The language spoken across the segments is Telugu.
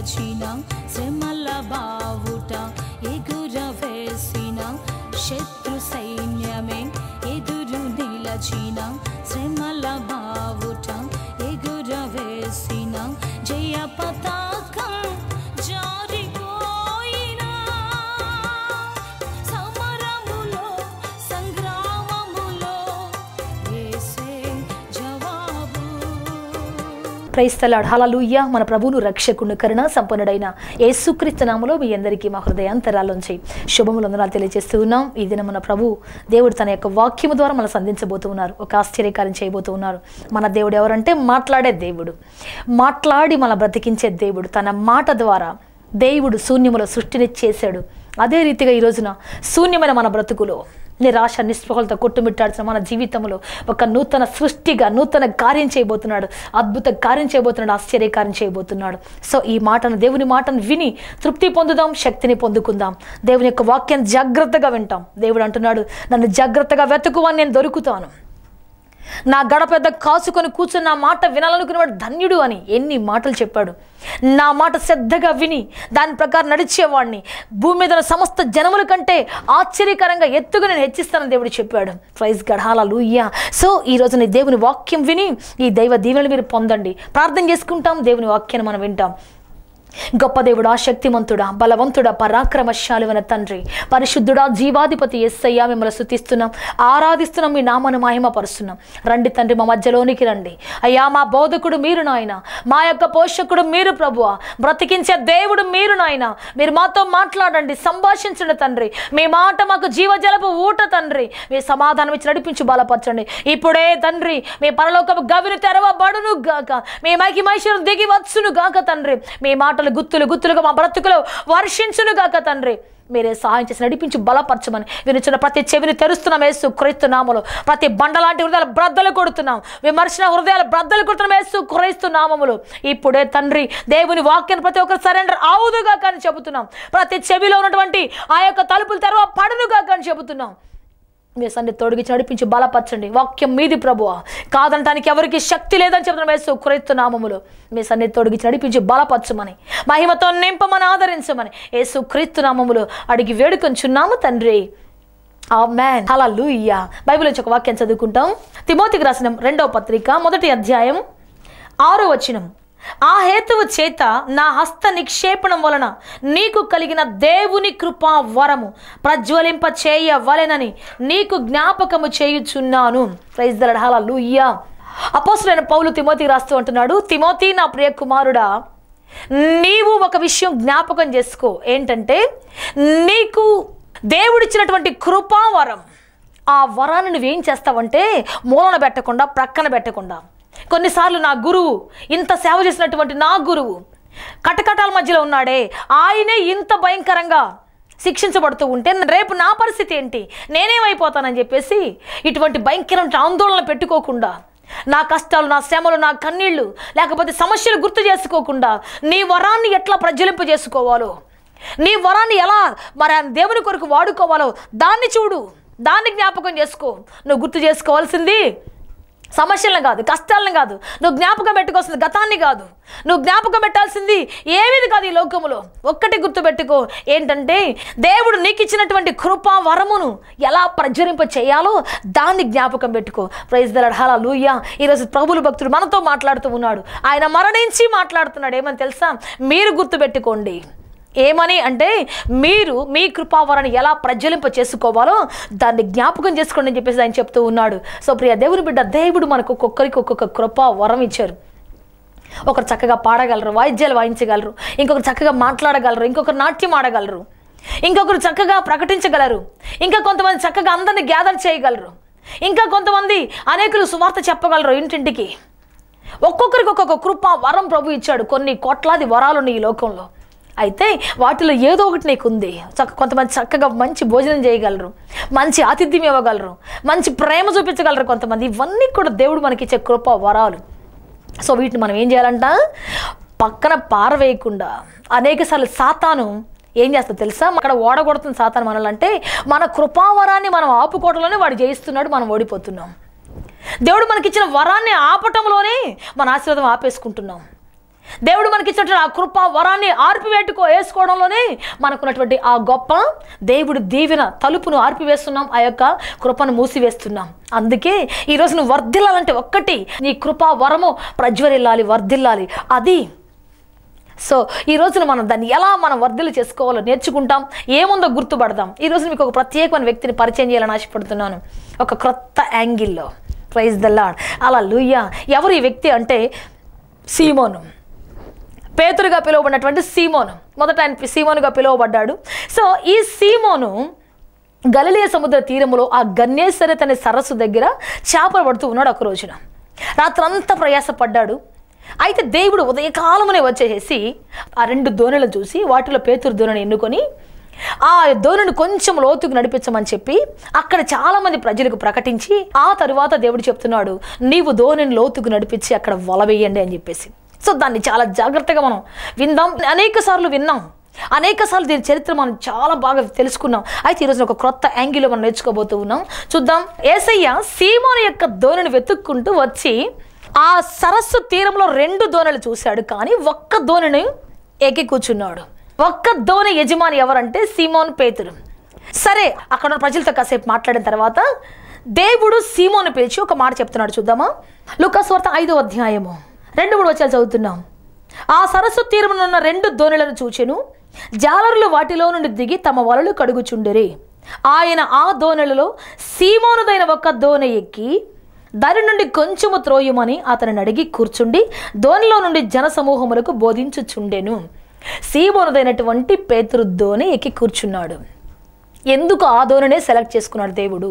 నిలచిన శ్రమల బావుట ఎగుర వేసిన శత్రు సైన్యమే ఎదురు నిలచిన శ్రమల బావుట ఎగుర వేసిన జయ పతాకం జారిపోయినా సమరములో సంగ్రామములో యేసే జవాబు క్రైస్తలాడ్ హలలుయ్య మన ప్రభువును రక్షకుని కరుణ సంపన్నుడైన యేసుక్రీస్తు నామలో మీ అందరికీ మా హృదయాంతరాల్లోంచి శుభములు వందనాలు తెలియజేస్తూ ఉన్నాం ఈ దిన మన ప్రభు దేవుడు తన యొక్క వాక్యము ద్వారా మనం సంధించబోతూ ఉన్నారు ఒక ఆశ్చర్యకార్యం చేయబోతూ ఉన్నారు మన దేవుడు ఎవరంటే మాట్లాడే దేవుడు మాట్లాడి మన బ్రతికించే దేవుడు తన మాట ద్వారా దేవుడు శూన్యములో సృష్టిని చేశాడు అదే రీతిగా ఈ రోజున శూన్యమైన మన బ్రతుకులో నిరాశ నిస్పృహలతో కొట్టుమిట్టాల్సిన మన జీవితంలో ఒక నూతన సృష్టిగా నూతన కార్యం చేయబోతున్నాడు అద్భుత కార్యం చేయబోతున్నాడు ఆశ్చర్యకార్యం చేయబోతున్నాడు సో ఈ మాటను దేవుని మాటను విని తృప్తి పొందుదాం శక్తిని పొందుకుందాం దేవుని యొక్క వాక్యాన్ని జాగ్రత్తగా వింటాం దేవుడు అంటున్నాడు నన్ను జాగ్రత్తగా వెతుకువని నేను దొరుకుతాను నా గడప పెద్ద కాసుకొని కూర్చుని నా మాట వినాలనుకునేవాడు ధన్యుడు అని ఎన్ని మాటలు చెప్పాడు నా మాట శ్రద్ధగా విని దాని ప్రకారం నడిచేవాడిని భూమి మీద ఉన్న సమస్త జనముల కంటే ఆశ్చర్యకరంగా ఎత్తుగా నేను హెచ్చిస్తానని దేవుడు చెప్పాడు ప్రైజ్ గడాల లూయ్యా సో ఈ రోజు నీ దేవుని వాక్యం విని ఈ దైవ దీవెనలు మీరు పొందండి ప్రార్థన చేసుకుంటాం దేవుని వాక్యాన్ని మనం వింటాం గొప్ప దేవుడా శక్తిమంతుడా బలవంతుడా పరాక్రమశాలివన తండ్రి పరిశుద్ధుడా జీవాధిపతి ఎస్సయ్యా మిమ్మల్ని స్థుతిస్తున్నాం ఆరాధిస్తున్నాం మీ నామను మహిమపరుస్తున్నాం రండి తండ్రి మా మధ్యలోనికి రండి అయ్యా మా బోధకుడు మీరు నాయన మా యొక్క పోషకుడు మీరు ప్రభువా బ్రతికించే దేవుడు మీరు నాయన మీరు మాతో మాట్లాడండి సంభాషించండి తండ్రి మీ మాట మాకు జీవజలపు ఊట తండ్రి మీ సమాధానం ఇచ్చి నడిపించి బలపరచండి ఇప్పుడే తండ్రి మీ పరలోకపు గవిని తెరవబడును గాక మీ మహిమైశ్వరం దిగి వచ్చును గాక తండ్రి మీ మాటలు గుత్తులు గుత్తులుగా మా బ్రతుకులో వర్షించును గాక తండ్రి మీరే సహాయం చేసి నడిపించి బలపరచమని వినిచిన ప్రతి చెవిని తెరుస్తున్నాం వేసు క్రైస్తు నామలో ప్రతి బండలాంటి హృదయాలు బ్రద్దలు కొడుతున్నాం విమర్శన హృదయాలు బ్రద్దలు కొడుతున్నాం వేసు క్రైస్తు నామములు ఇప్పుడే తండ్రి దేవుని వాక్యాన్ని ప్రతి ఒక్కరు సరెండర్ అవుదుగా కానీ చెబుతున్నాం ప్రతి చెవిలో ఉన్నటువంటి ఆ యొక్క తలుపులు తెరవ పడునుగా కానీ చెబుతున్నాం మీ సన్ని తొడిగించి నడిపించి బలపరచండి వాక్యం మీది ప్రభువ కాదంటానికి ఎవరికి శక్తి లేదని చెప్తున్న వేసు క్రైస్తు నామములు మీ సన్ని తొడిగించి నడిపించి బలపరచమని మహిమతో నింపమని ఆదరించమని యేసు క్రీస్తు నామములు అడిగి వేడుకొంచున్నాము తండ్రి ఆ మ్యాన్ అలా లూయ్యా బైబిల్ నుంచి ఒక వాక్యం చదువుకుంటాం తిమోతికి రాసిన రెండవ పత్రిక మొదటి అధ్యాయం ఆరో వచనం ఆ హేతువు చేత నా హస్త నిక్షేపణం వలన నీకు కలిగిన దేవుని కృపా వరము ప్రజ్వలింప చేయవలెనని నీకు జ్ఞాపకము చేయుచున్నాను ప్రైజ్ దళహాల లూయ్యా అపోసులైన పౌలు తిమోతికి రాస్తూ అంటున్నాడు తిమోతి నా ప్రియ కుమారుడా నీవు ఒక విషయం జ్ఞాపకం చేసుకో ఏంటంటే నీకు దేవుడిచ్చినటువంటి కృపావరం ఆ వరాన్ని నువ్వేం చేస్తావంటే మూలన పెట్టకుండా ప్రక్కన పెట్టకుండా కొన్నిసార్లు నా గురువు ఇంత సేవ చేసినటువంటి నా గురువు కటకటాల మధ్యలో ఉన్నాడే ఆయనే ఇంత భయంకరంగా శిక్షించబడుతూ ఉంటే రేపు నా పరిస్థితి ఏంటి నేనేమైపోతానని చెప్పేసి ఇటువంటి భయంకరమైన ఆందోళన పెట్టుకోకుండా నా కష్టాలు నా శ్రమలు నా కన్నీళ్లు లేకపోతే సమస్యలు గుర్తు చేసుకోకుండా నీ వరాన్ని ఎట్లా ప్రజ్వలింప చేసుకోవాలో నీ వరాన్ని ఎలా మరి ఆ దేవుని కొరకు వాడుకోవాలో దాన్ని చూడు దాన్ని జ్ఞాపకం చేసుకో నువ్వు గుర్తు చేసుకోవాల్సింది సమస్యలను కాదు కష్టాలను కాదు నువ్వు జ్ఞాపకం పెట్టుకోవాల్సింది గతాన్ని కాదు నువ్వు జ్ఞాపకం పెట్టాల్సింది ఏమీది కాదు ఈ లోకములో ఒక్కటి గుర్తుపెట్టుకో ఏంటంటే దేవుడు నీకు ఇచ్చినటువంటి కృపా వరమును ఎలా ప్రజ్వరింప చేయాలో దాన్ని జ్ఞాపకం పెట్టుకో ప్రైజ్ దళహాల లూయ్యా ఈరోజు ప్రభులు భక్తుడు మనతో మాట్లాడుతూ ఉన్నాడు ఆయన మరణించి మాట్లాడుతున్నాడు ఏమని తెలుసా మీరు గుర్తుపెట్టుకోండి ఏమని అంటే మీరు మీ కృపావరాన్ని ఎలా ప్రజ్వలింప చేసుకోవాలో దాన్ని జ్ఞాపకం చేసుకోండి అని చెప్పేసి ఆయన చెప్తూ ఉన్నాడు సో ప్రియ దేవుని బిడ్డ దేవుడు మనకు ఒక్కొక్కరికి ఒక్కొక్క కృపా వరం ఇచ్చారు ఒకరు చక్కగా పాడగలరు వాయిద్యాలు వాయించగలరు ఇంకొకరు చక్కగా మాట్లాడగలరు ఇంకొకరు నాట్యం ఆడగలరు ఇంకొకరు చక్కగా ప్రకటించగలరు ఇంకా కొంతమంది చక్కగా అందరిని గ్యాదర్ చేయగలరు ఇంకా కొంతమంది అనేకులు సువార్త చెప్పగలరు ఇంటింటికి ఒక్కొక్కరికి ఒక్కొక్క కృప వరం ప్రభు ఇచ్చాడు కొన్ని కోట్లాది వరాలు ఉన్నాయి ఈ లోకంలో అయితే వాటిలో ఏదో ఒకటి నీకు ఉంది చక్క కొంతమంది చక్కగా మంచి భోజనం చేయగలరు మంచి ఆతిథ్యం ఇవ్వగలరు మంచి ప్రేమ చూపించగలరు కొంతమంది ఇవన్నీ కూడా దేవుడు మనకిచ్చే కృప వరాలు సో వీటిని మనం ఏం చేయాలంట పక్కన పారవేయకుండా అనేకసార్లు సాతాను ఏం చేస్తా తెలుసా అక్కడ ఓడగొడుతుంది సాతాను మనల్ని మన కృపావరాన్ని మనం ఆపుకోవడంలోనే వాడు జయిస్తున్నాడు మనం ఓడిపోతున్నాం దేవుడు మనకిచ్చిన వరాన్ని ఆపటంలోనే మన ఆశీర్వాదం ఆపేసుకుంటున్నాం దేవుడు మనకి ఇచ్చినటువంటి ఆ కృప వరాన్ని ఆర్పివేట్టుకో వేసుకోవడంలోనే మనకున్నటువంటి ఆ గొప్ప దేవుడు దీవెన తలుపును ఆర్పివేస్తున్నాం ఆ యొక్క కృపను మూసివేస్తున్నాం అందుకే ఈరోజు నువ్వు వర్ధిల్లాలంటే ఒక్కటి నీ కృప వరము ప్రజ్వరిల్లాలి వర్ధిల్లాలి అది సో ఈ రోజున మనం దాన్ని ఎలా మనం వర్ధలు చేసుకోవాలో నేర్చుకుంటాం ఏముందో గుర్తుపడదాం ఈ రోజు మీకు ఒక ప్రత్యేకమైన వ్యక్తిని పరిచయం చేయాలని ఆశపడుతున్నాను ఒక క్రొత్త యాంగిల్లో ప్రైజ్ ద లాడ్ అలా లూయ్యా ఎవరు ఈ వ్యక్తి అంటే సీమోను పేతురుగా పిలువబడినటువంటి సీమోను మొదట ఆయన సీమోనుగా పిలువబడ్డాడు సో ఈ సీమోను గలిలియ సముద్ర తీరములో ఆ గన్నేశ్వరత్ అనే సరస్సు దగ్గర చేపలు పడుతూ ఉన్నాడు ఒక రోజున రాత్రంతా ప్రయాసపడ్డాడు అయితే దేవుడు ఉదయకాలమునే వచ్చేసి ఆ రెండు దోణులను చూసి వాటిలో పేతురు దోణిని ఎన్నుకొని ఆ దోణిని కొంచెం లోతుకు నడిపించమని చెప్పి అక్కడ చాలా మంది ప్రజలకు ప్రకటించి ఆ తరువాత దేవుడు చెప్తున్నాడు నీవు దోణిని లోతుకు నడిపించి అక్కడ వల వేయండి అని చెప్పేసి సో దాన్ని చాలా జాగ్రత్తగా మనం విందాం అనేక సార్లు విన్నాం అనేక సార్లు దీని చరిత్ర మనం చాలా బాగా తెలుసుకున్నాం అయితే ఈరోజు ఒక క్రొత్త యాంగిల్లో మనం నేర్చుకోబోతూ ఉన్నాం చూద్దాం ఏసయ్య సీమోని యొక్క దోణిని వెతుక్కుంటూ వచ్చి ఆ సరస్సు తీరంలో రెండు దోణలు చూశాడు కానీ ఒక్క దోణిని ఎక్కి కూర్చున్నాడు ఒక్క దోణి యజమాని ఎవరంటే సీమోన్ పేతురు సరే అక్కడ ఉన్న ప్రజలతో కాసేపు మాట్లాడిన తర్వాత దేవుడు సీమోను పిలిచి ఒక మాట చెప్తున్నాడు చూద్దామా లుకాస్వార్త ఐదో అధ్యాయము రెండు మూడు వచ్చాలు చదువుతున్నాం ఆ సరస్సు తీరమునున్న రెండు దోణులను చూచెను జాలరులు వాటిలో నుండి దిగి తమ వలలు కడుగుచుండిరి ఆయన ఆ దోణెలలో సీమోనుదైన ఒక దోణె ఎక్కి దాని నుండి కొంచెము త్రోయుమని అతనిని అడిగి కూర్చుండి దోణిలో నుండి జనసమూహములకు బోధించుచుండెను సీమోనుదైనటువంటి పేతురు దోణి ఎక్కి కూర్చున్నాడు ఎందుకు ఆ దోణినే సెలెక్ట్ చేసుకున్నాడు దేవుడు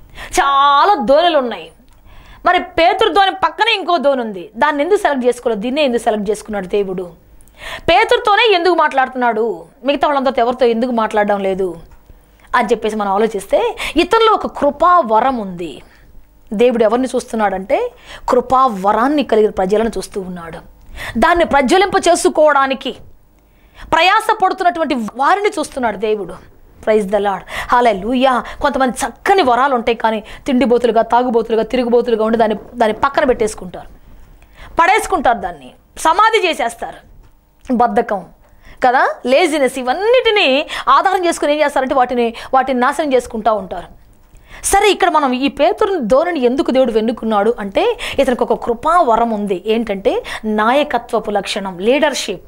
చాలా దోణులు ఉన్నాయి మరి పేతురు ధోని పక్కనే ఇంకో ధోని ఉంది దాన్ని ఎందుకు సెలెక్ట్ చేసుకోలేదు దీన్నే ఎందుకు సెలెక్ట్ చేసుకున్నాడు దేవుడు పేతురుతోనే ఎందుకు మాట్లాడుతున్నాడు మిగతా వాళ్ళందరితో ఎవరితో ఎందుకు మాట్లాడడం లేదు అని చెప్పేసి మనం ఆలోచిస్తే ఇతరులో ఒక కృపా వరం ఉంది దేవుడు ఎవరిని చూస్తున్నాడంటే కృపా వరాన్ని కలిగిన ప్రజలను చూస్తూ ఉన్నాడు దాన్ని ప్రజ్వలింప చేసుకోవడానికి ప్రయాస పడుతున్నటువంటి వారిని చూస్తున్నాడు దేవుడు ప్రైజ్ ద లాడ్ హాలే లూయా కొంతమంది చక్కని వరాలు ఉంటాయి కానీ తిండిబోతులుగా తాగుబోతులుగా తిరుగుబోతులుగా ఉండి దాన్ని దాన్ని పక్కన పెట్టేసుకుంటారు పడేసుకుంటారు దాన్ని సమాధి చేసేస్తారు బద్ధకం కదా లేజినెస్ ఇవన్నిటినీ ఆధారం చేసుకుని ఏం చేస్తారంటే వాటిని వాటిని నాశనం చేసుకుంటూ ఉంటారు సరే ఇక్కడ మనం ఈ పేతురుని ధోరణి ఎందుకు దేవుడు వెన్నుకున్నాడు అంటే ఇతనికి ఒక కృపా వరం ఉంది ఏంటంటే నాయకత్వపు లక్షణం లీడర్షిప్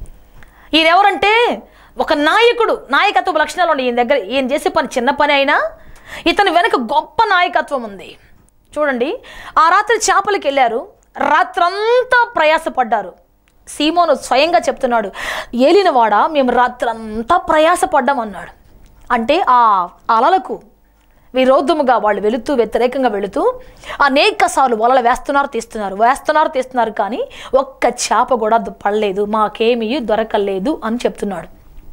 ఈయన ఎవరంటే ఒక నాయకుడు నాయకత్వ లక్షణాలు ఉన్నాయి ఈయన దగ్గర ఈయన చేసే పని చిన్న పని అయినా ఇతని వెనక గొప్ప నాయకత్వం ఉంది చూడండి ఆ రాత్రి చేపలకి వెళ్ళారు రాత్రంతా ప్రయాసపడ్డారు సీమోను స్వయంగా చెప్తున్నాడు ఏలినవాడ మేము రాత్రంతా ప్రయాసపడ్డాం అన్నాడు అంటే ఆ అలలకు విరోధముగా వాళ్ళు వెళుతూ వ్యతిరేకంగా వెళుతూ అనేక సార్లు వలలు వేస్తున్నారు తీస్తున్నారు వేస్తున్నారు తీస్తున్నారు కానీ ఒక్క చేప కూడా ద- పడలేదు మాకేమీ దొరకలేదు అని చెప్తున్నాడు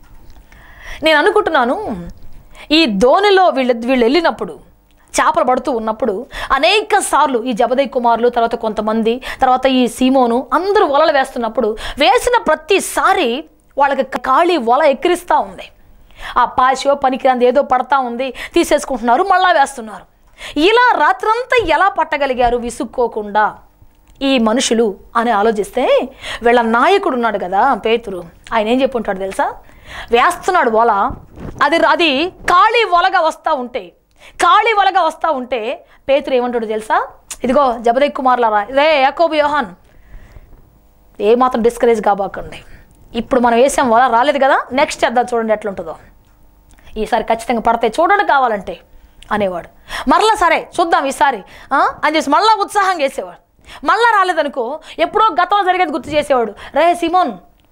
నేను అనుకుంటున్నాను ఈ ధోనిలో వీళ్ళు వీళ్ళు వెళ్ళినప్పుడు చేపలు పడుతూ ఉన్నప్పుడు అనేక సార్లు ఈ జబదయ్ కుమారులు తర్వాత కొంతమంది తర్వాత ఈ సీమోను అందరూ వలలు వేస్తున్నప్పుడు వేసిన ప్రతిసారి వాళ్ళకి ఖాళీ వల ఎక్కిరిస్తూ ఉంది ఆ పాశో పనికిరాంది ఏదో పడతా ఉంది తీసేసుకుంటున్నారు మళ్ళా వేస్తున్నారు ఇలా రాత్రంతా ఎలా పట్టగలిగారు విసుక్కోకుండా ఈ మనుషులు అని ఆలోచిస్తే వీళ్ళ నాయకుడు ఉన్నాడు కదా పేతురు ఆయన ఏం చెప్పుంటాడు తెలుసా వేస్తున్నాడు వల అది అది ఖాళీ వలగా వస్తూ ఉంటే ఖాళీ వలగా వస్తూ ఉంటే పేతురు ఏమంటాడు తెలుసా ఇదిగో జబదయ్ కుమార్లారా రే యాకోబు యోహాన్ ఏమాత్రం డిస్కరేజ్ కాబోకండి ఇప్పుడు మనం వేసాం వల రాలేదు కదా నెక్స్ట్ చేద్దాం చూడండి ఎట్లుంటుందో ఈసారి ఖచ్చితంగా పడతాయి చూడండి కావాలంటే అనేవాడు మరలా సరే చూద్దాం ఈసారి ఆ? అని చేసి మళ్ళా ఉత్సాహంగా వేసేవాడు మళ్ళా రాలేదనుకో ఎప్పుడో గతంలో జరిగేది గుర్తు చేసేవాడు రే సిమోన్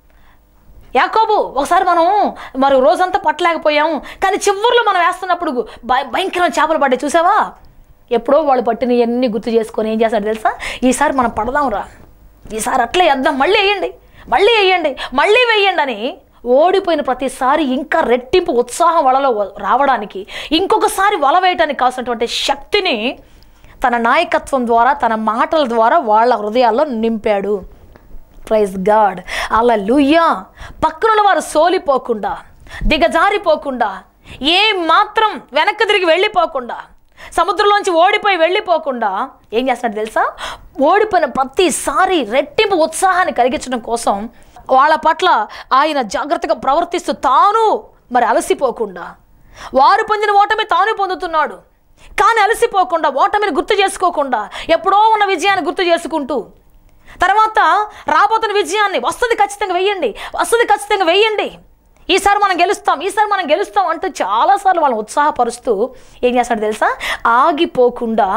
యాకోబు ఒకసారి మనం మరి రోజంతా పట్టలేకపోయాము కానీ చివరిలో మనం వేస్తున్నప్పుడు భయ- భయంకరమైన చేపలు పడ్డాయి చూసావా ఎప్పుడో వాళ్ళు పట్టిన ఇవన్నీ గుర్తు చేసుకొని ఏం చేస్తాడు తెలుసా ఈసారి మనం పడదాం రా ఈసారి అట్లే వేద్దాం మళ్ళీ వేయండి మళ్ళీ వేయండి మళ్ళీ వేయండి అని ఓడిపోయిన ప్రతిసారి ఇంకా రెట్టింపు ఉత్సాహం వలలో రావడానికి ఇంకొకసారి వల వేయడానికి కావాల్సినటువంటి శక్తిని తన నాయకత్వం ద్వారా తన మాటల ద్వారా వాళ్ళ హృదయాల్లో నింపాడు ప్రైజ్ గాడ్ అలా లూయా పక్కనున్న వారు సోలిపోకుండా దిగజారిపోకుండా ఏ మాత్రం వెనక్కి తిరిగి వెళ్ళిపోకుండా సముద్రంలోంచి ఓడిపోయి వెళ్ళిపోకుండా ఏం చేస్తున్నాడు తెలుసా ఓడిపోయిన ప్రతిసారి రెట్టింపు ఉత్సాహాన్ని కలిగించడం కోసం వాళ్ళ పట్ల ఆయన జాగ్రత్తగా ప్రవర్తిస్తూ తాను మరి అలసిపోకుండా వారు పొందిన ఓటమి తాను పొందుతున్నాడు కానీ అలసిపోకుండా ఓటమిని గుర్తు చేసుకోకుండా ఎప్పుడో ఉన్న విజయాన్ని గుర్తు చేసుకుంటూ తర్వాత రాబోతున్న విజయాన్ని వస్తుంది ఖచ్చితంగా వెయ్యండి వస్తుంది ఖచ్చితంగా వెయ్యండి ఈసారి మనం గెలుస్తాం ఈసారి మనం గెలుస్తాం అంటూ చాలాసార్లు వాళ్ళని ఉత్సాహపరుస్తూ ఏం చేస్తాడు తెలుసా ఆగిపోకుండా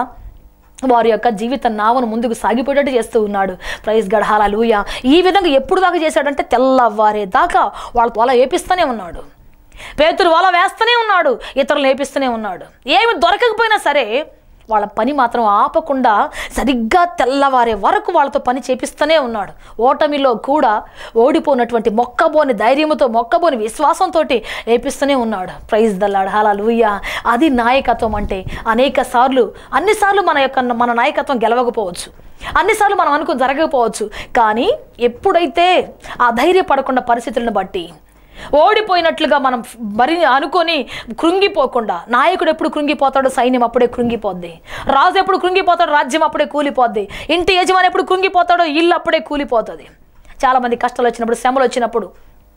వారి యొక్క జీవిత నావను ముందుకు సాగిపోయేటట్టు చేస్తూ ఉన్నాడు ప్రైజ్ గడహాల లూయ ఈ విధంగా ఎప్పుడు దాకా చేశాడంటే తెల్లవారే దాకా వాళ్ళ వల వేపిస్తూనే ఉన్నాడు పేతురు వల వేస్తూనే ఉన్నాడు ఇతరులు వేపిస్తూనే ఉన్నాడు ఏమి దొరకకపోయినా సరే వాళ్ళ పని మాత్రం ఆపకుండా సరిగ్గా తెల్లవారే వరకు వాళ్ళతో పని చేపిస్తూనే ఉన్నాడు ఓటమిలో కూడా ఓడిపోయినటువంటి మొక్కబోని ధైర్యంతో మొక్కబోని విశ్వాసంతో వేపిస్తూనే ఉన్నాడు ప్రైజ్ దల్లాడు హాలా లూయ అది నాయకత్వం అంటే అనేక సార్లు అన్నిసార్లు మన యొక్క మన నాయకత్వం గెలవకపోవచ్చు అన్నిసార్లు మనం అనుకుని జరగకపోవచ్చు కానీ ఎప్పుడైతే ఆ ధైర్యపడకుండా పరిస్థితులను బట్టి ఓడిపోయినట్లుగా మనం మరి అనుకొని కృంగిపోకుండా నాయకుడు ఎప్పుడు కృంగిపోతాడో సైన్యం అప్పుడే కృంగిపోద్ది రాజు ఎప్పుడు కృంగిపోతాడో రాజ్యం అప్పుడే కూలిపోద్ది ఇంటి యజమాని ఎప్పుడు కృంగిపోతాడో ఇల్లు అప్పుడే కూలిపోతుంది చాలామంది కష్టాలు వచ్చినప్పుడు శ్రమలు వచ్చినప్పుడు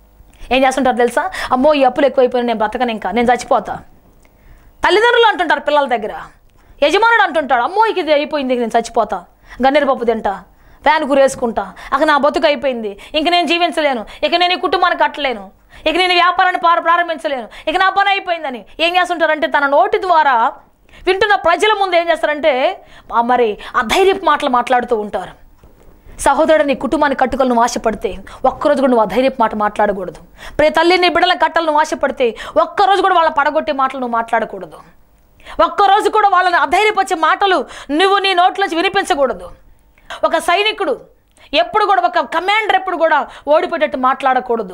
ఏం చేస్తుంటారు తెలుసా అమ్మో ఈ అప్పులు ఎక్కువైపోయినా నేను బ్రతకను ఇంకా నేను చచ్చిపోతా తల్లిదండ్రులు అంటుంటారు పిల్లల దగ్గర యజమానుడు అంటుంటాడు అమ్మో ఇక ఇది అయిపోయింది ఇక నేను చచ్చిపోతా గన్నేరు పప్పు తింటా ఫ్యాన్ కూరేసుకుంటా అక్కడ నా బతుకు అయిపోయింది ఇంక నేను జీవించలేను ఇక నేను ఈ కుటుంబాన్ని కట్టలేను ఇక నేను ఈ వ్యాపారాన్ని పార ప్రారంభించలేను ఇక నా పని అయిపోయిందని ఏం చేస్తుంటారంటే తన నోటి ద్వారా వింటున్న ప్రజల ముందు ఏం చేస్తారంటే ఆ మరి అధైర్యపు మాటలు మాట్లాడుతూ ఉంటారు సహోదరుడు నీ కుటుంబాన్ని కట్టుకలు నువ్వు ఆశపడితే ఒక్కరోజు కూడా నువ్వు అధైర్యపు మాట మాట్లాడకూడదు ప్రే తల్లి నీ బిడ్డల కట్టలు నువ్వు ఆశపడితే ఒక్కరోజు కూడా వాళ్ళ పడగొట్టే మాటలు నువ్వు మాట్లాడకూడదు ఒక్కరోజు కూడా వాళ్ళని అధైర్యపరిచే మాటలు నువ్వు నీ నోట్లోంచి వినిపించకూడదు ఒక సైనికుడు ఎప్పుడు కూడా ఒక కమాండర్ ఎప్పుడు కూడా ఓడిపోయేటట్టు మాట్లాడకూడదు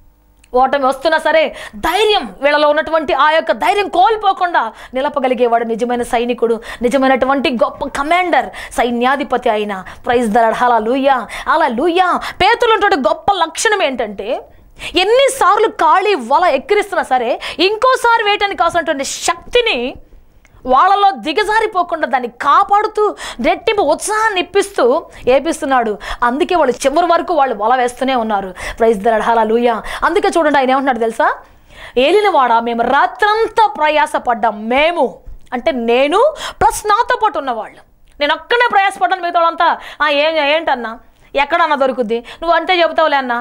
ఓటమి వస్తున్నా సరే ధైర్యం వీళ్ళలో ఉన్నటువంటి ఆ యొక్క ధైర్యం కోల్పోకుండా నిలపగలిగేవాడు నిజమైన సైనికుడు నిజమైనటువంటి గొప్ప కమాండర్ సైన్యాధిపతి అయిన ప్రైజ్ దళడ్ అలా లూయా అలా లూయా పేతులు ఉన్నటువంటి గొప్ప లక్షణం ఏంటంటే ఎన్నిసార్లు ఖాళీ వల ఎక్కిరిస్తున్నా సరే ఇంకోసారి వేయటానికి కావాల్సినటువంటి శక్తిని వాళ్ళలో దిగజారిపోకుండా దాన్ని కాపాడుతూ రెట్టింపు ఉత్సాహాన్ని ఇప్పిస్తూ ఏపిస్తున్నాడు అందుకే వాళ్ళు చివరి వరకు వాళ్ళు వల వేస్తూనే ఉన్నారు ప్రైజ్ దరడాల లూయ అందుకే చూడండి ఆయన ఏమంటున్నాడు తెలుసా ఏలినవాడ మేము రాత్రంతా ప్రయాసపడ్డాం మేము అంటే నేను ప్లస్ నాతో పాటు ఉన్నవాళ్ళు నేను ఒక్కడే ప్రయాసపడ్డాను మిగతా వాళ్ళంతా "ఆ, ఏం ఏంటన్నా ఎక్కడన్నా దొరుకుద్ది నువ్వు అంతే చెబుతావులే అన్నా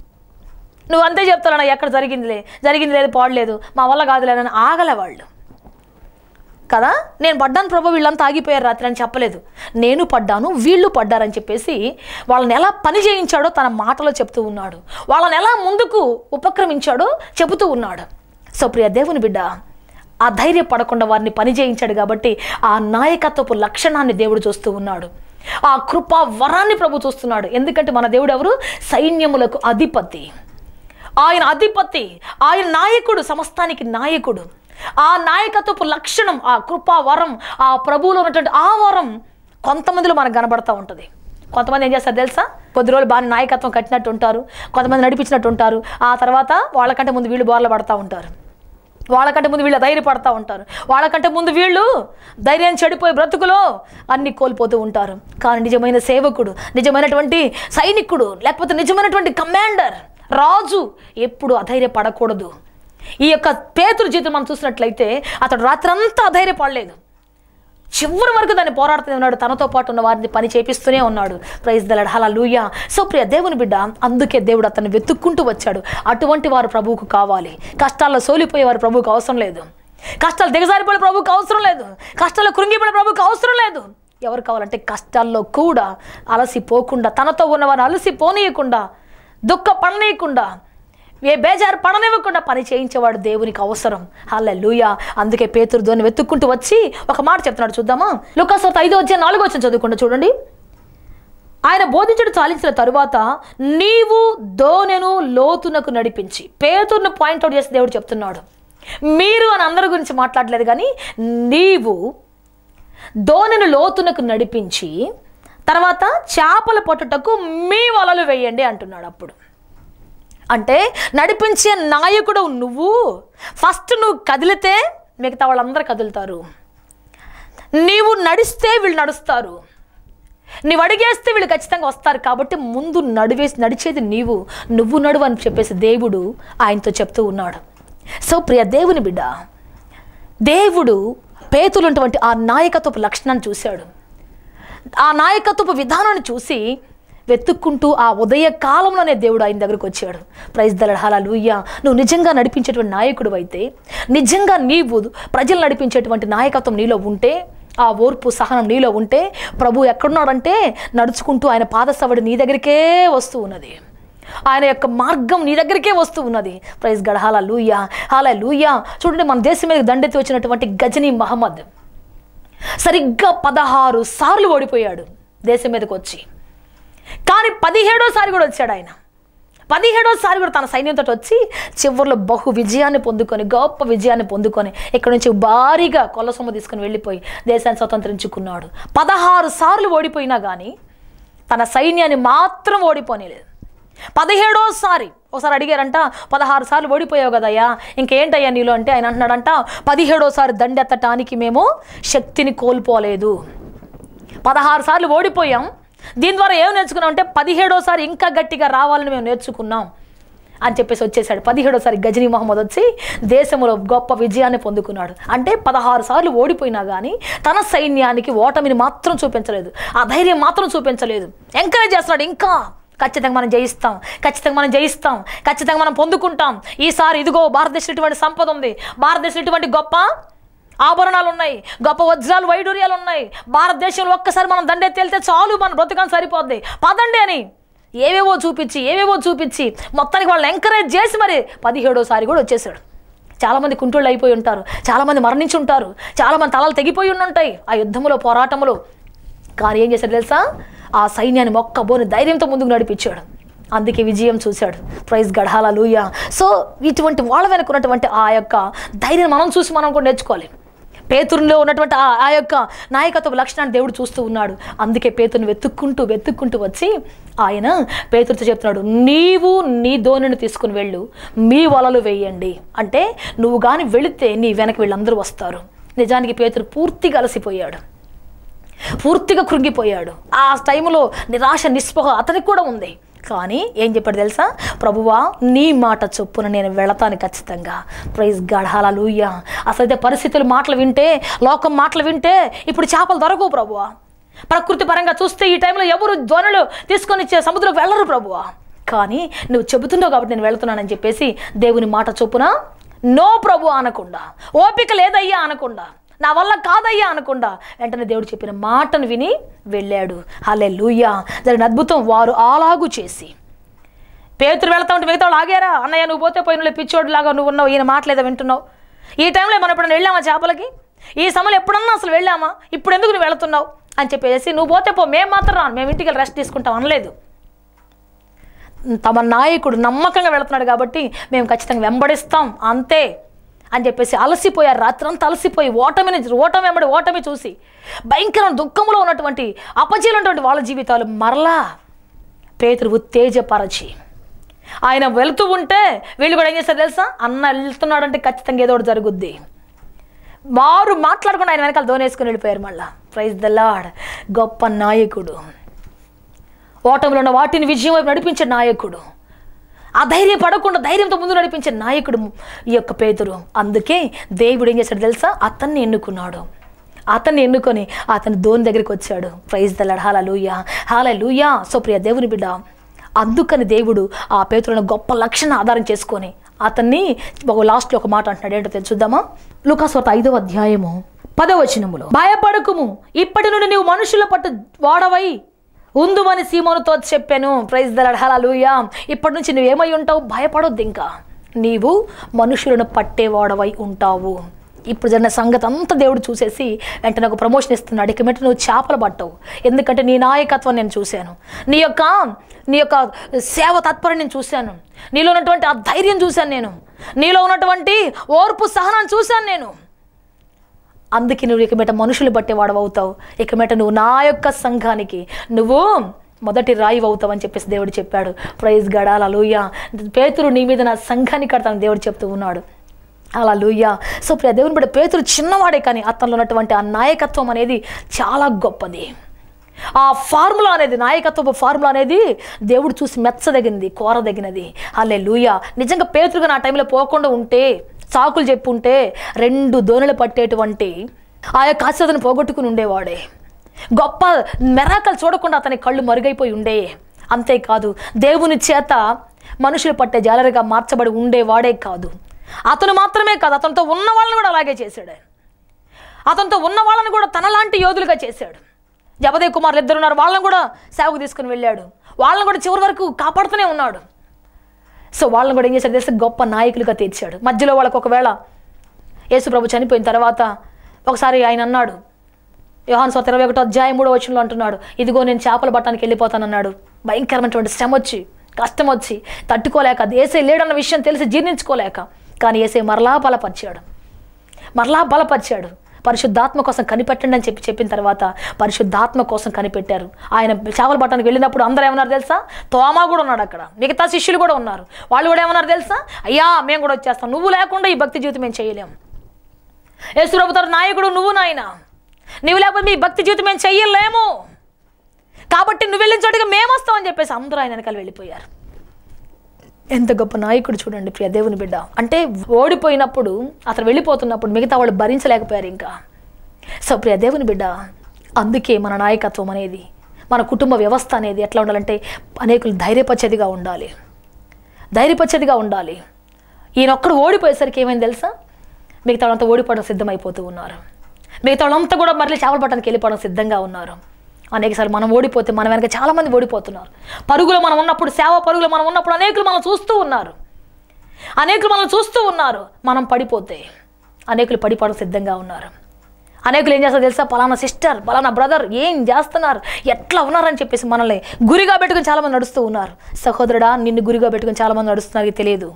నువ్వు అంతే చెప్తావన్నా ఎక్కడ జరిగిందిలే జరిగింది లేదు పాడలేదు మా వల్ల కాదులే అని ఆగలే వాళ్ళు కదా నేను పడ్డాను ప్రభు వీళ్ళంతా ఆగిపోయారు రాత్రి అని చెప్పలేదు నేను పడ్డాను వీళ్ళు పడ్డారని చెప్పేసి వాళ్ళని ఎలా పని చేయించాడో తన మాటలో చెప్తూ ఉన్నాడు వాళ్ళని ఎలా ముందుకు ఉపక్రమించాడో చెబుతూ ఉన్నాడు సో ప్రియ దేవుని బిడ్డ ఆ ధైర్యపడకుండా వారిని పని చేయించాడు కాబట్టి ఆ నాయకత్వపు లక్షణాన్ని దేవుడు చూస్తూ ఉన్నాడు ఆ కృపా వరాన్ని ప్రభు చూస్తున్నాడు ఎందుకంటే మన దేవుడు ఎవరు సైన్యములకు అధిపతి ఆయన అధిపతి ఆయన నాయకుడు సమస్తానికి నాయకుడు ఆ నాయకత్వపు లక్షణం ఆ కృపా వరం ఆ ప్రభువులో ఉన్నటువంటి ఆ వరం కొంతమందిలో మనకు కనబడతా ఉంటుంది కొంతమంది ఏం చేస్తారు తెలుసా కొద్ది రోజులు బాగా నాయకత్వం కట్టినట్టు ఉంటారు కొంతమంది నడిపించినట్టు ఉంటారు ఆ తర్వాత వాళ్ళకంటే ముందు వీళ్ళు బోర్ల పడతా ఉంటారు వాళ్ళకంటే ముందు వీళ్ళు ధైర్యపడతా ఉంటారు వాళ్ళకంటే ముందు వీళ్ళు ధైర్యం చెడిపోయి బ్రతుకులో అన్ని కోల్పోతూ ఉంటారు కానీ నిజమైన సేవకుడు నిజమైనటువంటి సైనికుడు లేకపోతే నిజమైనటువంటి కమాండర్ రాజు ఎప్పుడు అధైర్యపడకూడదు ఈ యొక్క పేతురు జీవితం మనం చూసినట్లయితే అతడు రాత్రంతా అధైర్యపడలేదు చివరి వరకు దాన్ని పోరాడుతూనే ఉన్నాడు తనతో పాటు ఉన్న వారిని పని చేపిస్తూనే ఉన్నాడు ప్రైజ్ దలడ్ హలా లూయా సో ప్రియ దేవుని బిడ్డ అందుకే దేవుడు అతన్ని వెతుక్కుంటూ వచ్చాడు అటువంటి వారు ప్రభువుకు కావాలి కష్టాల్లో సోలిపోయే వారు ప్రభువుకు అవసరం లేదు కష్టాలు దిగజారిపోయే ప్రభువుకు అవసరం లేదు కష్టాల్లో కృంగిపోయే ప్రభువుకు అవసరం లేదు ఎవరు కావాలంటే కష్టాల్లో కూడా అలసిపోకుండా తనతో ఉన్నవారు అలసిపోనీయకుండా దుఃఖ పడనీయకుండా ఏ బేజారు పడనివ్వకుండా పని చేయించేవాడు దేవునికి అవసరం హల్ల లూయా అందుకే పేతురు ధోని వెతుక్కుంటూ వచ్చి ఒక మాట చెప్తున్నాడు చూద్దామా లుకాసోత ఐదో వచ్చే నాలుగో వచ్చిన చదువుకుంటూ చూడండి ఆయన బోధించడం చాలించిన తరువాత నీవు దోనెను లోతునకు నడిపించి పేతుర్ను పాయింట్అవుట్ చేసి దేవుడు చెప్తున్నాడు మీరు అని అందరి గురించి మాట్లాడలేదు కానీ నీవు దోనెను లోతునకు నడిపించి తర్వాత చేపల పట్టుటకు మీ వలలు వేయండి అంటున్నాడు అప్పుడు అంటే నడిపించే నాయకుడు నువ్వు ఫస్ట్ నువ్వు కదిలితే మిగతా వాళ్ళందరూ కదులుతారు నీవు నడిస్తే వీళ్ళు నడుస్తారు నీవు అడిగేస్తే వీళ్ళు ఖచ్చితంగా వస్తారు కాబట్టి ముందు నడివేసి నడిచేది నీవు నువ్వు నడువు అని చెప్పేసి దేవుడు ఆయనతో చెప్తూ ఉన్నాడు సో ప్రియ దేవుని బిడ్డ దేవుడు పేతులున్నటువంటి ఆ నాయకత్వపు లక్షణాన్ని చూశాడు ఆ నాయకత్వపు విధానాన్ని చూసి వెతుక్కుంటూ ఆ ఉదయ కాలంలోనే దేవుడు ఆయన దగ్గరకు వచ్చాడు ప్రైజ్ దళహాల లూయ్య నువ్వు నిజంగా నడిపించేటువంటి నాయకుడు అయితే నిజంగా నీవు ప్రజలు నడిపించేటువంటి నాయకత్వం నీలో ఉంటే ఆ ఓర్పు సహనం నీలో ఉంటే ప్రభు ఎక్కడున్నాడంటే నడుచుకుంటూ ఆయన పాదసవడి నీ దగ్గరికే వస్తూ ఉన్నది ఆయన యొక్క మార్గం నీ దగ్గరికే వస్తూ ఉన్నది ప్రైజ్ గడ హాల లూయా హాల లూయా చూడండి మన దేశం మీద దండెత్తి వచ్చినటువంటి గజనీ మహమ్మద్ సరిగ్గా పదహారు సార్లు ఓడిపోయాడు దేశం మీదకి వచ్చి కానీ పదిహేడోసారి కూడా వచ్చాడు ఆయన పదిహేడోసారి కూడా తన సైన్యంతో వచ్చి చివరిలో బహు విజయాన్ని పొందుకొని గొప్ప విజయాన్ని పొందుకొని ఇక్కడ నుంచి భారీగా కొల్ల సొమ్ము తీసుకొని వెళ్ళిపోయి దేశాన్ని స్వతంత్రించుకున్నాడు పదహారు సార్లు ఓడిపోయినా కానీ తన సైన్యాన్ని మాత్రం ఓడిపోనేలేదు పదిహేడోసారి ఒకసారి అడిగారంట పదహారు సార్లు ఓడిపోయావు కదయ్యా ఇంకేంటయ్యా నీలో అంటే ఆయన అంటున్నాడంట పదిహేడోసారి దండెత్తటానికి మేము శక్తిని కోల్పోలేదు పదహారు సార్లు ఓడిపోయాం దీని ద్వారా ఏం నేర్చుకున్నాం అంటే పదిహేడోసారి ఇంకా గట్టిగా రావాలని మేము నేర్చుకున్నాం అని చెప్పేసి వచ్చేసాడు పదిహేడోసారి గజనీ మహమ్మద్ వచ్చి దేశంలో గొప్ప విజయాన్ని పొందుకున్నాడు అంటే పదహారు సార్లు ఓడిపోయినా కానీ తన సైన్యానికి ఓటమిని మాత్రం చూపించలేదు ఆ ధైర్యం మాత్రం చూపించలేదు ఎంకరేజ్ చేస్తున్నాడు ఇంకా ఖచ్చితంగా మనం జయిస్తాం ఖచ్చితంగా మనం జయిస్తాం ఖచ్చితంగా మనం పొందుకుంటాం ఈసారి ఇదిగో భారతదేశం ఇటువంటి సంపద ఉంది భారతదేశం ఇటువంటి గొప్ప ఆభరణాలు ఉన్నాయి గొప్ప వజ్రాలు వైడూర్యాలు ఉన్నాయి భారతదేశంలో ఒక్కసారి మనం దండెత్తి వెళ్తే చాలు మన బ్రతకం సరిపోద్ది పదండి అని ఏవేవో చూపించి ఏవేవో చూపించి మొత్తానికి వాళ్ళు ఎంకరేజ్ చేసి మరి పదిహేడోసారి కూడా వచ్చేసాడు చాలామంది కుంటోళ్ళు అయిపోయి ఉంటారు చాలామంది మరణించి ఉంటారు చాలామంది తలలు తెగిపోయి ఉంటాయి ఆ యుద్ధంలో పోరాటంలో కానీ ఏం చేశాడు తెలుసా ఆ సైన్యాన్ని మొక్కబోని ధైర్యంతో ముందుకు నడిపించాడు అందుకే విజయం చూశాడు ప్రైజ్ గఢాల లూయ సో ఇటువంటి వాళ్ళ వెనక ఉన్నటువంటి ఆ యొక్క ధైర్యం మనం చూసి మనం కూడా నేర్చుకోవాలి పేతురులో ఉన్నటువంటి ఆ ఆ యొక్క నాయకత్వ లక్షణాన్ని దేవుడు చూస్తూ ఉన్నాడు అందుకే పేతురుని వెతుక్కుంటూ వెతుక్కుంటూ వచ్చి ఆయన పేతురుతో చెప్తున్నాడు నీవు నీ ధోనిని తీసుకుని వెళ్ళు మీ వలలు వేయండి అంటే నువ్వు కానీ వెళితే నీ వెనక వీళ్ళందరూ వస్తారు నిజానికి పేతురు పూర్తిగా అలసిపోయాడు పూర్తిగా కృంగిపోయాడు ఆ టైంలో నిరాశ నిస్పృహ అతనికి కూడా ఉంది కానీ ఏం చెప్పాడు తెలుసా ప్రభువా నీ మాట చొప్పున నేను వెళతాను ఖచ్చితంగా ప్రైజ్ గఢాల లూయ అసలైతే పరిస్థితులు మాటలు వింటే లోకం మాటలు వింటే ఇప్పుడు చేపలు దొరకవు ప్రభువా ప్రకృతి పరంగా చూస్తే ఈ టైంలో ఎవరు ధ్వనులు తీసుకొని ఇచ్చే సముద్రంలోకి వెళ్ళరు ప్రభువా కానీ నువ్వు చెబుతున్నావు కాబట్టి నేను వెళుతున్నానని చెప్పేసి దేవుని మాట చొప్పున నో ప్రభు అనకుండా ఓపిక లేదయ్యా అనకుండా నా వల్ల కాదయ్యా అనకుండా వెంటనే దేవుడు చెప్పిన మాటను విని వెళ్ళాడు హలే లూయా జరిగిన అద్భుతం వారు అలాగు చేసి పేతురు వెళ్తా ఉంటే మిగతా వాళ్ళు ఆగారా అన్నయ్య నువ్వు పోతే పోయిన పిచ్చోడు లాగా నువ్వు ఉన్నావు ఈయన మాటలేదా వింటున్నావు ఈ టైంలో మనం ఎప్పుడైనా వెళ్ళామా చేపలకి ఈ సమయంలో ఎప్పుడన్నా అసలు వెళ్ళామా ఇప్పుడు ఎందుకు నువ్వు వెళుతున్నావు అని చెప్పేసి నువ్వు పోతే పో మేము మాత్రం రాను మేము ఇంటికి వెళ్ళి రెస్ట్ తీసుకుంటాం అనలేదు తమ నాయకుడు నమ్మకంగా వెళుతున్నాడు కాబట్టి మేము ఖచ్చితంగా వెంబడిస్తాం అంతే అని చెప్పేసి అలసిపోయారు రాత్రంతా అలసిపోయి ఓటమిని ఓటమి వెంబడి ఓటమి చూసి భయంకరమైన దుఃఖంలో ఉన్నటువంటి అపజీలు ఉన్నటువంటి వాళ్ళ జీవితాలు మరలా పేతురు ఉత్తేజపరచి ఆయన వెళుతూ ఉంటే వీళ్ళు కూడా ఏం చేస్తారు తెలుసా అన్న వెళ్తున్నాడంటే ఖచ్చితంగా ఏదో ఒకటి జరుగుద్ది వారు మాట్లాడకుండా ఆయన వెనకాల దోనేసుకుని వెళ్ళిపోయారు మళ్ళా ప్రైజ్ ద లాడ్ గొప్ప నాయకుడు ఓటమిలో ఉన్న వాటిని విజయం వైపు నడిపించే నాయకుడు ఆ ధైర్యం పడకుండా ధైర్యంతో ముందు నడిపించే నాయకుడు ఈ యొక్క పేతురు అందుకే దేవుడు ఏం చేశాడు తెలుసా అతన్ని ఎన్నుకున్నాడు అతన్ని ఎన్నుకొని అతని దోని దగ్గరికి వచ్చాడు ప్రైజ్ దల్లాడు హాల లూయా హాల లూయా సో ప్రియ దేవుని బిడ్డ అందుకని దేవుడు ఆ పేతురును గొప్ప లక్షణ ఆధారం చేసుకొని అతన్ని ఒక లాస్ట్లో ఒక మాట అంటున్నాడు ఏంటో తెలుసుద్దామా లూకాస్వార్త ఐదవ అధ్యాయము పదవచనములో భయపడకుము ఇప్పటి నుండి నీవు మనుషుల పట్టు వాడవై ఉందుమని సీమోనుతో చెప్పాను ప్రైజ్ దలాడ్ హలలుయా ఇప్పటి నుంచి నువ్వేమై ఉంటావు భయపడొద్దు ఇంకా నీవు మనుషులను పట్టేవాడవై ఉంటావు ఇప్పుడు జరిగిన సంగతి అంతా దేవుడు చూసేసి వెంటనే ఒక ప్రమోషన్ ఇస్తున్నాడు ఇక మీట నువ్వు చేపలు పట్టవు ఎందుకంటే నీ నాయకత్వం నేను చూశాను నీ యొక్క నీ యొక్క సేవ తత్పరం నేను చూశాను నీలో ఉన్నటువంటి ఆ ధైర్యం చూశాను నేను నీలో ఉన్నటువంటి ఓర్పు సహనాన్ని చూశాను నేను అందుకే నువ్వు ఇక మీట మనుషులు బట్టేవాడు అవుతావు ఇక మీట నువ్వు నా యొక్క సంఘానికి నువ్వు మొదటి రాయి అవుతావు అని చెప్పేసి దేవుడు చెప్పాడు ప్రైజ్ గడాల లూయ పేతురు నీ మీద నా సంఘాన్ని కడతాను దేవుడు చెప్తూ ఉన్నాడు అలా లూయ్యా సో ప్రియ దేవుని బిడ్డ పేతురు చిన్నవాడే కానీ అతనిలో ఉన్నటువంటి ఆ నాయకత్వం అనేది చాలా గొప్పది ఆ ఫార్ములా అనేది నాయకత్వపు ఫార్ములా అనేది దేవుడు చూసి మెచ్చదగినది కోరదగినది అల్లే లూయా నిజంగా పేతురుగా నా టైంలో పోకుండా ఉంటే సాకులు చెప్పి ఉంటే రెండు దోణులు పట్టేటువంటి ఆ యొక్క ఆశ్రదను పోగొట్టుకుని ఉండేవాడే గొప్ప మెరాకలు చూడకుండా అతని కళ్ళు మరుగైపోయి ఉండే అంతేకాదు దేవుని చేత మనుషులు పట్టే జాలరిగా మార్చబడి ఉండేవాడే కాదు అతను మాత్రమే కాదు అతనితో ఉన్న వాళ్ళని కూడా అలాగే చేశాడు ఆయన. అతనితో ఉన్న వాళ్ళని కూడా తనలాంటి యోధులుగా చేశాడు జపదే కుమారులు ఇద్దరు ఉన్నారు వాళ్ళని కూడా సేవకు తీసుకుని వెళ్ళాడు వాళ్ళని కూడా చివరి వరకు కాపాడుతూనే ఉన్నాడు సో వాళ్ళని కూడా ఏం చేశాడు తెలిసి గొప్ప నాయకులుగా తీర్చాడు మధ్యలో వాళ్ళకు ఒకవేళ యేసు ప్రభు చనిపోయిన తర్వాత ఒకసారి ఆయన అన్నాడు యోహాన్ స్వాత ఇరవై ఒకటో అధ్యాయం మూడో వచనంలో అంటున్నాడు ఇదిగో నేను చేపల పట్టడానికి వెళ్ళిపోతానన్నాడు భయంకరమైనటువంటి శ్రమ వచ్చి కష్టం వచ్చి తట్టుకోలేక ఏసే లేడన్న విషయం తెలిసి జీర్ణించుకోలేక కానీ ఏసే మరలా బలపరిచాడు మరలా బలపరిచాడు పరిశుద్ధాత్మ కోసం కనిపెట్టండి అని చెప్పి చెప్పిన తర్వాత పరిశుద్ధాత్మ కోసం కనిపెట్టారు ఆయన చేపల పట్టణానికి వెళ్ళినప్పుడు అందరూ ఏమన్నారు తెలుసా తోమా కూడా ఉన్నాడు అక్కడ మిగతా శిష్యులు కూడా ఉన్నారు వాళ్ళు కూడా ఏమన్నారు తెలుసా అయ్యా మేము కూడా వచ్చేస్తాం నువ్వు లేకుండా ఈ భక్తి జీవితం మేము చేయలేము యేసుప్రభుతారు నాయకుడు నువ్వు నాయన నువ్వు లేకపోతే మీ భక్తి జీవితం మేము చెయ్యలేము కాబట్టి నువ్వు వెళ్ళిన చోటుగా మేము వస్తామని చెప్పేసి అందరూ ఆయన వెనకాల వెళ్ళిపోయారు ఎంత గొప్ప నాయకుడు చూడండి ప్రియ దేవుని బిడ్డ అంటే ఓడిపోయినప్పుడు అతను వెళ్ళిపోతున్నప్పుడు మిగతా వాళ్ళు భరించలేకపోయారు ఇంకా సో ప్రియ దేవుని బిడ్డ అందుకే మన నాయకత్వం అనేది మన కుటుంబ వ్యవస్థ అనేది ఎట్లా ఉండాలంటే అనేకులు ధైర్యపచ్చేదిగా ఉండాలి ధైర్యపచ్చేదిగా ఉండాలి ఈయనొక్కడు ఓడిపోయేసరికి ఏమైంది తెలుసా మిగతా వాళ్ళంతా ఓడిపోవడం సిద్ధమైపోతూ ఉన్నారు మిగతా వాళ్ళంతా కూడా మళ్ళీ చేపలు పట్టడానికి వెళ్ళిపోవడం సిద్ధంగా ఉన్నారు అనేకసార్లు మనం ఓడిపోతే మన వెనక చాలామంది ఓడిపోతున్నారు పరుగులు మనం ఉన్నప్పుడు సేవ పరుగులు మనం ఉన్నప్పుడు అనేకులు మనం చూస్తూ ఉన్నారు అనేకులు మనల్ని చూస్తూ ఉన్నారు మనం పడిపోతే అనేకులు పడిపోవడం సిద్ధంగా ఉన్నారు అనేకులు ఏం చేస్తారు తెలుసా పలానా సిస్టర్ పలానా బ్రదర్ ఏం చేస్తున్నారు ఎట్లా ఉన్నారని చెప్పేసి మనల్ని గురిగా పెట్టుకుని చాలామంది నడుస్తూ ఉన్నారు సహోదరుడా నిన్ను గురిగా పెట్టుకుని చాలామంది నడుస్తున్నారు ఇది తెలియదు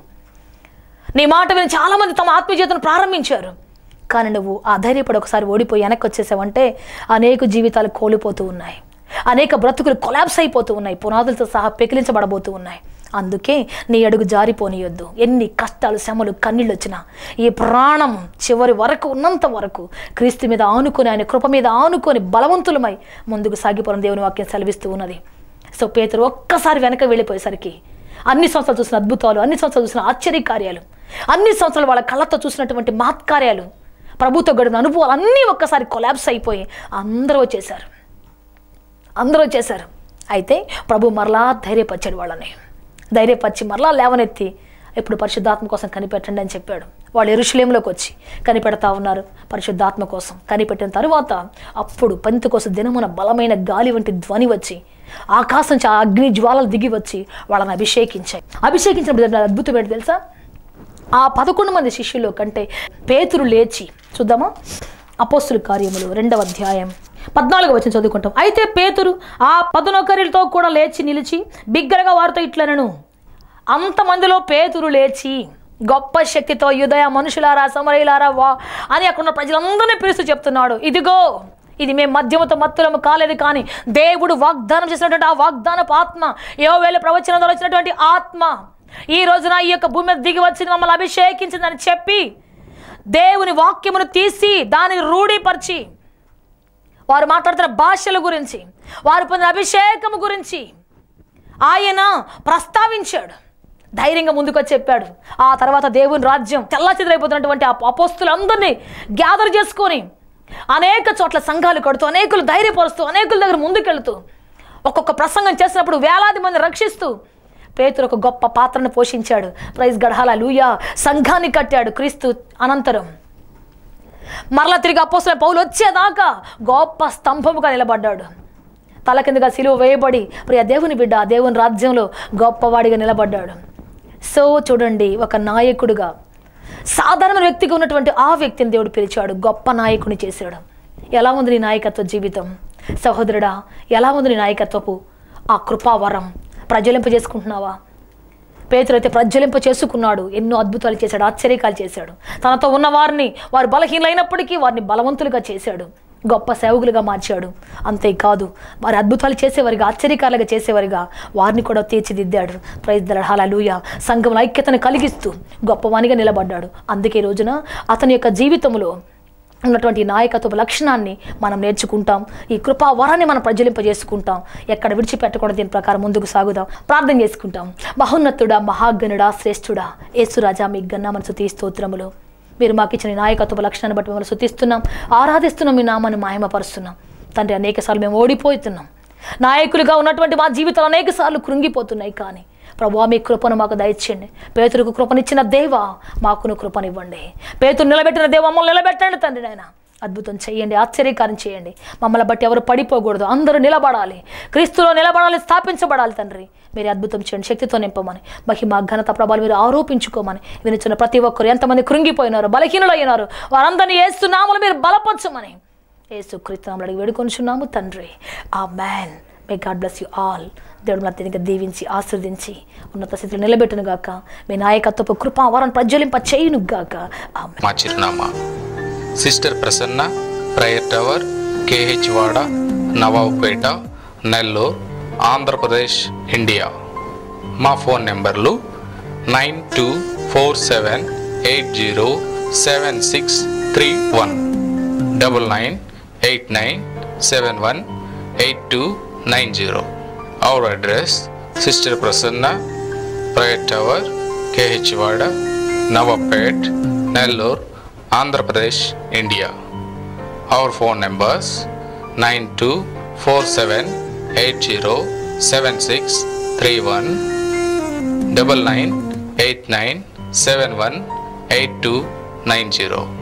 నీ మాట విని చాలామంది తమ ఆత్మీయతను ప్రారంభించారు కానీ నువ్వు ఆ ధైర్యపడి ఒకసారి ఓడిపోయి వెనక్కి వచ్చేసావంటే అనేక జీవితాలు కోల్పోతూ ఉన్నాయి అనేక బ్రతుకులు కొలాప్స్ అయిపోతూ ఉన్నాయి పునాదులతో సహా పెకిలించబడబోతూ ఉన్నాయి అందుకే నీ అడుగు జారిపోనియొద్దు ఎన్ని కష్టాలు శ్రమలు కన్నీళ్ళు వచ్చినా ఈ ప్రాణం చివరి వరకు ఉన్నంత వరకు క్రీస్తు మీద ఆనుకొని ఆయన కృప మీద ఆనుకొని బలవంతులమై ముందుకు సాగిపోవడం దేవుని వాక్యం సెలవిస్తూ ఉన్నది సో పేతురు ఒక్కసారి వెనక వెళ్ళిపోయేసరికి అన్ని సంవత్సరాలు చూసిన అద్భుతాలు అన్ని సంవత్సరాలు చూసిన ఆశ్చర్య కార్యాలు అన్ని సంవత్సరాలు వాళ్ళ కళ్ళతో చూసినటువంటి మహత్కార్యాలు ప్రభుత్వ గడిపిన అనుభవాలు అన్నీ ఒక్కసారి కొలాబ్స్ అయిపోయి అందరూ వచ్చేసారు అందరూ వచ్చేసారు అయితే ప్రభు మరలా ధైర్యపరిచాడు వాళ్ళని ధైర్యపరిచి మరలా లేవనెత్తి ఇప్పుడు పరిశుద్ధాత్మ కోసం కనిపెట్టండి అని చెప్పాడు వాళ్ళు ఎరుషులేంలోకి వచ్చి కనిపెడతా ఉన్నారు పరిశుద్ధాత్మ కోసం కనిపెట్టిన తరువాత అప్పుడు పంతి కోసం దినమున బలమైన గాలి వంటి ధ్వని వచ్చి ఆకాశం నుంచి ఆ అగ్ని జ్వాలలు దిగి వచ్చి వాళ్ళని అభిషేకించాయి అభిషేకించినప్పుడు అద్భుతం ఏంటి తెలుసా ఆ పదకొండు మంది శిష్యులు కంటే పేతురు లేచి చూద్దామా అపోస్తుల కార్యములు రెండవ అధ్యాయం పద్నాలుగు వచ్చిన చదువుకుంటాం అయితే పేతురు ఆ పదునొకరితో కూడా లేచి నిలిచి బిగ్గరగా వారితో ఇట్లనను అంతమందిలో పేతురు లేచి గొప్ప శక్తితో యుదయ మనుషులారా సమరయులారా వా అని అక్కడ ఉన్న ప్రజలందరినీ పిలుస్తూ చెప్తున్నాడు ఇదిగో ఇది మేము మధ్యమతో మత్తులము కాలేదు కానీ దేవుడు వాగ్దానం చేసినటువంటి ఆ వాగ్దానపు ఆత్మ ఏ వేళ ప్రవచనం ద్వారా వచ్చినటువంటి ఆత్మ ఈ రోజున ఈ యొక్క భూమి మీద దిగి వచ్చి మమ్మల్ని అభిషేకించిందని చెప్పి దేవుని వాక్యమును తీసి దానిని రూఢీపరిచి వారు మాట్లాడుతున్న భాషల గురించి వారు పొందిన అభిషేకము గురించి ఆయన ప్రస్తావించాడు ధైర్యంగా ముందుకొచ్చి చెప్పాడు ఆ తర్వాత దేవుని రాజ్యం తెల్ల చెదిరైపోతున్నటువంటి ఆ అపోస్తులందరినీ గ్యాదర్ చేసుకొని అనేక చోట్ల సంఘాలు కడుతూ అనేకులు ధైర్యపరుస్తూ అనేకుల దగ్గర ముందుకెళ్తూ ఒక్కొక్క ప్రసంగం చేసినప్పుడు వేలాది మంది రక్షిస్తూ పేతురు ఒక గొప్ప పాత్రను పోషించాడు ప్రైజ్ గడహాల లూయా సంఘాన్ని కట్టాడు క్రీస్తు అనంతరం మరలా తిరిగి అపోసిన పౌలు వచ్చేదాకా గొప్ప స్తంభముగా నిలబడ్డాడు తల కిందగా సిలువ వేయబడి ప్రియ దేవుని బిడ్డ ఆ దేవుని రాజ్యంలో గొప్పవాడిగా నిలబడ్డాడు సో చూడండి ఒక నాయకుడిగా సాధారణ వ్యక్తిగా ఉన్నటువంటి ఆ వ్యక్తిని దేవుడు పిలిచాడు గొప్ప నాయకుని చేశాడు ఎలా ఉంది నీ నాయకత్వ జీవితం సహోదరుడా ఎలా ఉంది నీ నాయకత్వపు ఆ కృపావరం ప్రజ్వలింప చేసుకుంటున్నావా పేతురైతే ప్రజ్వలింప చేసుకున్నాడు ఎన్నో అద్భుతాలు చేశాడు ఆశ్చర్యకాలు చేశాడు తనతో ఉన్న వారిని వారు బలహీనైనప్పటికీ వారిని బలవంతులుగా చేశాడు గొప్ప సేవకులుగా మార్చాడు అంతేకాదు వారి అద్భుతాలు చేసేవారిగా ఆశ్చర్యకారులుగా చేసేవారిగా వారిని కూడా తీర్చిదిద్దాడు ప్రైజ్ దళహాలూయ సంఘం ఐక్యతను కలిగిస్తూ గొప్పవానిగా నిలబడ్డాడు అందుకే ఈ రోజున అతని యొక్క జీవితంలో ఉన్నటువంటి నాయకత్వ లక్షణాన్ని మనం నేర్చుకుంటాం ఈ కృపా వరాన్ని మనం ప్రజ్వలింపజేసుకుంటాం ఎక్కడ విడిచిపెట్టకుండా దీని ప్రకారం ముందుకు సాగుదాం ప్రార్థన చేసుకుంటాం మహోన్నతుడా మహాగణుడా శ్రేష్ఠుడా యేసురాజా మీ గన్న మనసు తీ స్తోత్రములు మీరు మాకు ఇచ్చిన ఈ నాయకత్వ లక్షణాన్ని బట్టి మిమ్మల్ని శుతిస్తున్నాం ఆరాధిస్తున్నాం మీ నామాన్ని మాయమపరుస్తున్నాం తండ్రి అనేక సార్లు మేము ఓడిపోతున్నాం నాయకులుగా ఉన్నటువంటి మా జీవితాలు అనేక సార్లు కృంగిపోతున్నాయి కానీ ప్రభా మీ కృపను మాకు దయచేయండి పేతురుకు కృపనిచ్చిన దేవ మాకును కృపనివ్వండి పేతురు నిలబెట్టిన దేవ మమ్మల్ని నిలబెట్టండి తండ్రి నాయన అద్భుతం చేయండి ఆశ్చర్యకారం చేయండి మమ్మల్ని బట్టి ఎవరు పడిపోకూడదు అందరూ నిలబడాలి క్రీస్తులో నిలబడాలి స్థాపించబడాలి తండ్రి మీరు అద్భుతం చేయండి శక్తితో నింపమని మహిమ ఘనత ప్రభావాలు మీరు ఆరోపించుకోమని వినిచిన ప్రతి ఒక్కరు ఎంతమంది కృంగిపోయినారు బలహీనులు అయినారు వారందరినీ ఏస్తున్నామని మీరు బలపరచమని ఏసు కృత్నాములు అడిగి వేడుకొనిచున్నాము తండ్రి ఆ man may God bless you all దేవుడు మన అత్యధిక దీవించి ఆస్వాదించి ఉన్నత స్థితిలో నిలబెట్టును గాక మీ నాయకత్వపు కృపా వరం ప్రజ్వలింప చేయును గాక ఆమె మా చిరునామా sister Prasanna prayer tower KH వాడ నవాబుపేట నెల్లూరు ఆంధ్రప్రదేశ్ ఇండియా మా ఫోన్ నెంబర్లు nine two four seven eight zero seven six three one double nine eight nine seven one eight two nine zero our address sister Prasanna prayer tower KH వాడ Navapet Nellore Andhra Pradesh India our phone numbers nine two four seven eight zero seven six three one double nine eight nine seven one eight two nine zero